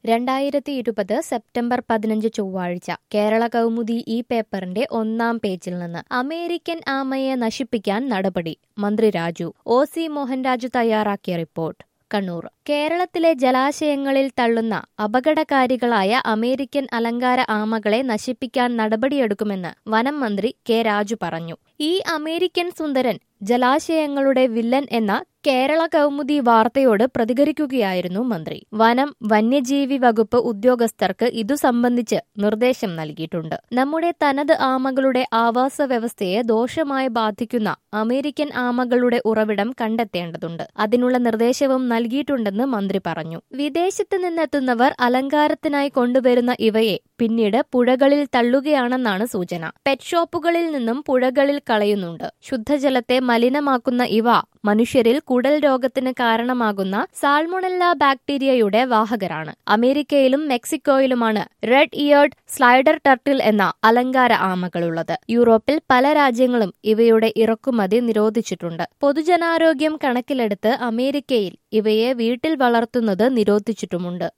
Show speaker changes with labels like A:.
A: രണ്ടായിരത്തി ഇരുപത് സെപ്റ്റംബർ പതിനഞ്ച് ചൊവ്വാഴ്ച കേരള കൗമുദി ഈ പേപ്പറിന്റെ ഒന്നാം പേജിൽ നിന്ന് അമേരിക്കൻ ആമയെ നശിപ്പിക്കാൻ നടപടി മന്ത്രി രാജു ഒ സി മോഹൻരാജു തയ്യാറാക്കിയ റിപ്പോർട്ട് കണ്ണൂർ കേരളത്തിലെ ജലാശയങ്ങളിൽ തള്ളുന്ന അപകടകാരികളായ അമേരിക്കൻ അലങ്കാര ആമകളെ നശിപ്പിക്കാൻ നടപടിയെടുക്കുമെന്ന് വനം മന്ത്രി കെ രാജു പറഞ്ഞു ഈ അമേരിക്കൻ സുന്ദരൻ ജലാശയങ്ങളുടെ വില്ലൻ എന്ന കേരള കൗമുദി വാർത്തയോട് പ്രതികരിക്കുകയായിരുന്നു മന്ത്രി വനം വന്യജീവി വകുപ്പ് ഉദ്യോഗസ്ഥർക്ക് ഇതു സംബന്ധിച്ച് നിർദ്ദേശം നൽകിയിട്ടുണ്ട് നമ്മുടെ തനത് ആമകളുടെ ആവാസ വ്യവസ്ഥയെ ദോഷമായി ബാധിക്കുന്ന അമേരിക്കൻ ആമകളുടെ ഉറവിടം കണ്ടെത്തേണ്ടതുണ്ട് അതിനുള്ള നിർദ്ദേശവും നൽകിയിട്ടുണ്ടെന്ന് മന്ത്രി പറഞ്ഞു വിദേശത്ത് നിന്നെത്തുന്നവർ അലങ്കാരത്തിനായി കൊണ്ടുവരുന്ന ഇവയെ പിന്നീട് പുഴകളിൽ തള്ളുകയാണെന്നാണ് സൂചന പെറ്റ് ഷോപ്പുകളിൽ നിന്നും പുഴകളിൽ കളയുന്നുണ്ട് ശുദ്ധജലത്തെ മലിനമാക്കുന്ന ഇവ മനുഷ്യരിൽ കുടൽ രോഗത്തിന് കാരണമാകുന്ന സാൾമൊണല്ല ബാക്ടീരിയയുടെ വാഹകരാണ് അമേരിക്കയിലും മെക്സിക്കോയിലുമാണ് റെഡ് ഇയേർഡ് സ്ലൈഡർ ടർട്ടിൽ എന്ന അലങ്കാര ആമകളുള്ളത് യൂറോപ്പിൽ പല രാജ്യങ്ങളും ഇവയുടെ ഇറക്കുമതി നിരോധിച്ചിട്ടുണ്ട് പൊതുജനാരോഗ്യം കണക്കിലെടുത്ത് അമേരിക്കയിൽ ഇവയെ വീട്ടിൽ വളർത്തുന്നത് നിരോധിച്ചിട്ടുമുണ്ട്